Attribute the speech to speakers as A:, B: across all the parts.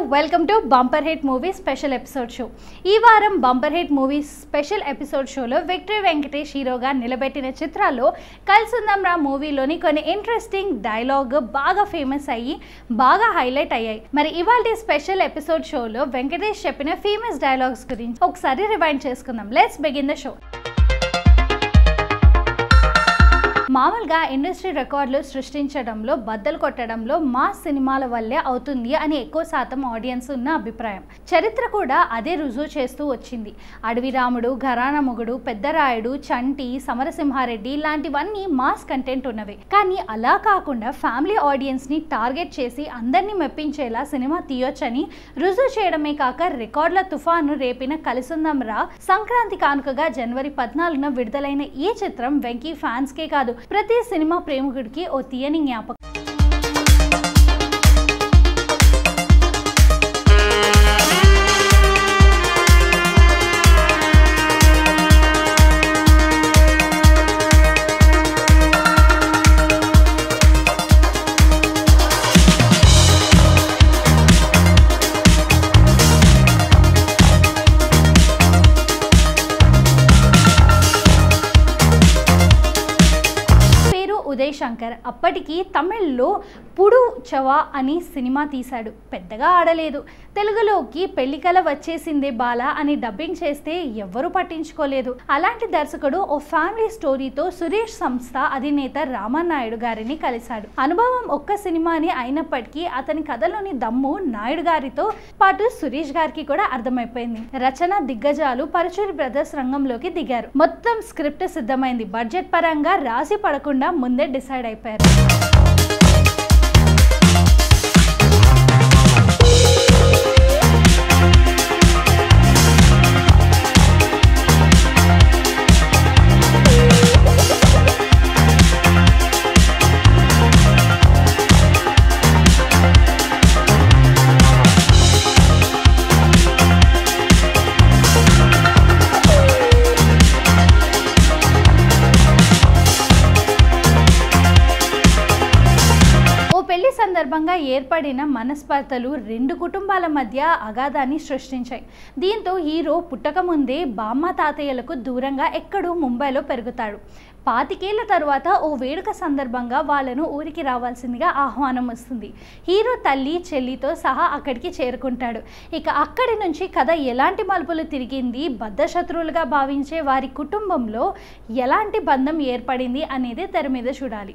A: welcome to bumper hit movie special episode show ఈ వారం bumper hit movie special episode షోలో victory Venkatesh హీరోగా నిలబెట్టిన చిత్రాల్లో కల్సుందం రా మూవీలోని కొన్ని ఇంట్రెస్టింగ్ డైలాగ్ బాగా ఫేమస్ అయ్యి బాగా హైలైట్ అయ్యాయి మరి ఇవాళ స్పెషల్ ఎపిసోడ్ షోలో వెంకటేష్ చెప్పిన ఫేమస్ డైలాగ్స్ గురించి ఒకసారి రివైండ్ చేసుకుందాం లెట్స్ బిగిన్ ద షో మామూలుగా ఇండస్ట్రీ రికార్డులు సృష్టించడంలో బద్దలు కొట్టడంలో మా సినిమాల వల్లే అవుతుంది అని ఎక్కువ శాతం ఆడియన్స్ ఉన్న అభిప్రాయం చరిత్ర కూడా అదే రుజువు చేస్తూ వచ్చింది అడవి రాముడు ఘరాన మొగుడు పెద్దరాయుడు చంటి సమరసింహారెడ్డి ఇలాంటివన్నీ మాస్ కంటెంట్ ఉన్నవి కానీ అలా కాకుండా ఫ్యామిలీ ఆడియన్స్ని టార్గెట్ చేసి అందరినీ మెప్పించేలా సినిమా తీయొచ్చని రుజువు చేయడమే కాక రికార్డుల తుఫాను రేపిన కలిసుందం రా సంక్రాంతి కానుకగా జనవరి పద్నాలుగున విడుదలైన ఈ చిత్రం వెంకీ ఫ్యాన్స్కే కాదు ప్రతి సినిమా ప్రేమికుడికి ఓ తీయని జ్ఞాపకం పేరు ఉదయ్ శంకర్ అప్పటికి తమిళ్లో పుడు చవా అని సినిమా తీశాడు పెద్దగా ఆడలేదు తెలుగులోకి పెళ్లికల వచ్చేసిందే బాల అని డబ్బింగ్ చేస్తే ఎవ్వరూ పట్టించుకోలేదు అలాంటి దర్శకుడు ఓ ఫ్యామిలీ స్టోరీతో సురేష్ సంస్థ అధినేత రామనాయుడు గారిని కలిశాడు అనుభవం ఒక్క సినిమాని అయినప్పటికీ అతని కథలోని దమ్ము నాయుడు గారితో పాటు సురేష్ గారికి కూడా అర్థమైపోయింది రచన దిగ్గజాలు పరచూరి బ్రదర్స్ రంగంలోకి దిగారు మొత్తం స్క్రిప్ట్ సిద్ధమైంది బడ్జెట్ పరంగా రాసి పడకుండా ముందే డిసైడ్ అయిపోయారు ఓ పెళ్లి సందర్భంగా ఏర్పడిన మనస్పర్ధలు రెండు కుటుంబాల మధ్య అగాధాన్ని సృష్టించాయి దీంతో హీరో పుట్టకముందే బామ్మ తాతయ్యలకు దూరంగా ఎక్కడో ముంబైలో పెరుగుతాడు పాతికేళ్ల తర్వాత ఓ వేడుక సందర్భంగా వాళ్ళను ఊరికి రావాల్సిందిగా ఆహ్వానం వస్తుంది హీరో తల్లి చెల్లితో సహా అక్కడికి చేరుకుంటాడు ఇక అక్కడి నుంచి కథ ఎలాంటి మలుపులు తిరిగింది బద్ధశత్రువులుగా భావించే వారి కుటుంబంలో ఎలాంటి బంధం ఏర్పడింది అనేది తెర మీద చూడాలి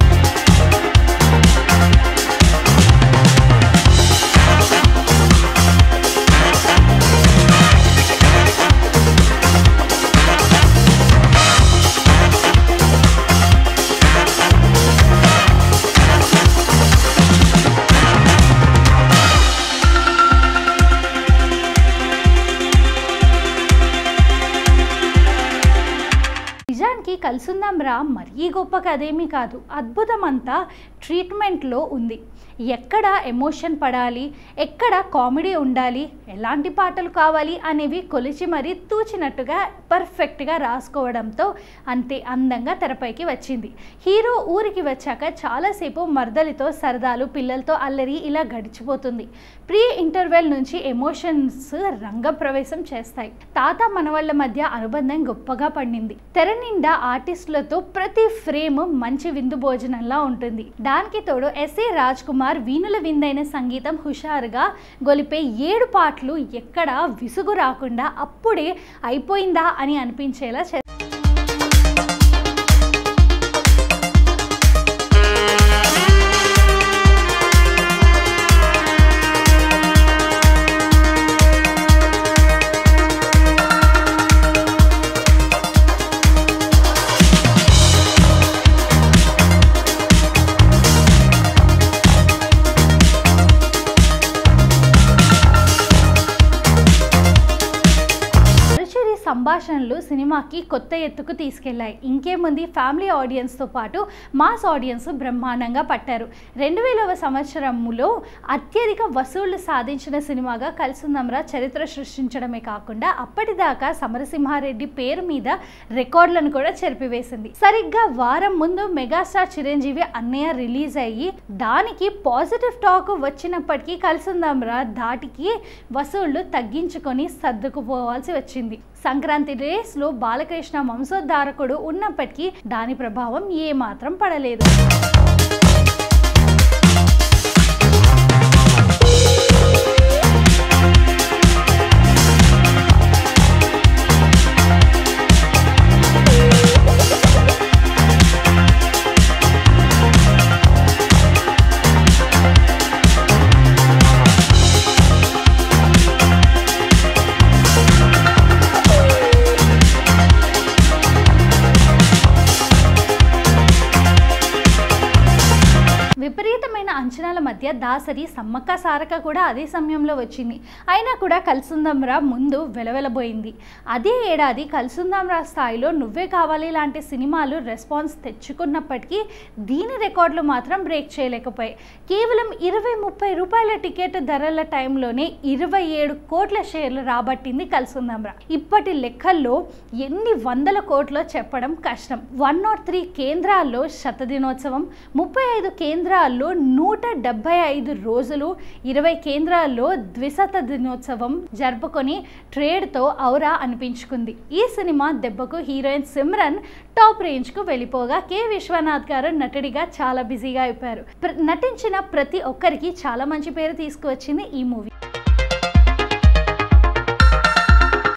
A: నిజానికి కలుసుందాం రా మరీ గొప్ప కథేమీ కాదు అద్భుతం అంతా ట్రీట్మెంట్లో ఉంది ఎక్కడ ఎమోషన్ పడాలి ఎక్కడ కామెడీ ఉండాలి ఎలాంటి పాటలు కావాలి అనేవి కొలిచి మరీ తూచినట్టుగా పర్ఫెక్ట్గా రాసుకోవడంతో అంతే అందంగా తెరపైకి వచ్చింది హీరో ఊరికి వచ్చాక చాలాసేపు మర్దలితో సరదాలు పిల్లలతో అల్లరి ఇలా గడిచిపోతుంది ప్రీ ఇంటర్వెల్ నుంచి ఎమోషన్స్ రంగప్రవేశం చేస్తాయి తాత మనవాళ్ళ మధ్య అనుబంధం గొప్పగా పండింది తెర నిండా ఆర్టిస్టులతో ప్రతి ఫ్రేమ్ మంచి విందు భోజనంలా ఉంటుంది దానికి తోడు ఎస్ఏ రాజ్ కుమార్ వీణుల విందైన సంగీతం హుషారుగా గొలిపే ఏడు పాటలు ఎక్కడ విసుగు రాకుండా అప్పుడే అయిపోయిందా అని అనిపించేలా చే పరుచూరి సంభాషణలు సినిమాకి కొత్త ఎత్తుకు తీసుకెళ్లాయి ఇంకేముంది ఫ్యామిలీ ఆడియన్స్తో పాటు మాస్ ఆడియన్స్ బ్రహ్మాండంగా పట్టారు రెండు వేలవ సంవత్సరంలో అత్యధిక వసూళ్లు సాధించిన సినిమాగా కలిసిందమ్రా చరిత్ర సృష్టించడమే కాకుండా అప్పటిదాకా సమరసింహారెడ్డి పేరు మీద రికార్డులను కూడా చెరిపివేసింది సరిగ్గా వారం ముందు మెగాస్టార్ చిరంజీవి అన్నయ్య రిలీజ్ అయ్యి దానికి పాజిటివ్ టాక్ వచ్చినప్పటికీ కలిసిందమ్రా దాటికి వసూళ్లు తగ్గించుకొని సర్దుకుపోవాల్సి వచ్చింది సంక్రాంతి రేస్లో బాలకృష్ణ వంశోద్ధారకుడు ఉన్నప్పటికీ దాని ప్రభావం ఏమాత్రం పడలేదు విపరీతమైన అంచనాల మధ్య దాసరి సమ్మక్క సారక కూడా అదే సమయంలో వచ్చింది అయినా కూడా కల్సుందంరా ముందు వెలవెలబోయింది అదే ఏడాది కల్సుందంరా స్థాయిలో నువ్వే కావాలి లాంటి సినిమాలు రెస్పాన్స్ తెచ్చుకున్నప్పటికీ దీని రికార్డులు మాత్రం బ్రేక్ చేయలేకపోయాయి కేవలం ఇరవై ముప్పై రూపాయల టికెట్ ధరల టైంలోనే ఇరవై ఏడు కోట్ల షేర్లు రాబట్టింది కల్సుందంరా ఇప్పటి లెక్కల్లో ఎన్ని వందల కోట్లో చెప్పడం కష్టం వన్ నాట్ త్రీ కేంద్రాల్లో శతదినోత్సవం ముప్పై ఐదు కేంద్రాల్లో నూట డెబ్బై ఐదు రోజులు ఇరవై కేంద్రాల్లో ద్విశత దినోత్సవం జరుపుకొని ట్రేడ్తో ఔరా అనిపించుకుంది ఈ సినిమా దెబ్బకు హీరోయిన్ సిమ్రన్ టాప్ రేంజ్కు వెళ్ళిపోగా కె విశ్వనాథ్ గారు నటుడిగా చాలా బిజీగా అయిపోయారు ప్ర- నటించిన ప్రతి ఒక్కరికి చాలా మంచి పేరు తీసుకువచ్చింది ఈ మూవీ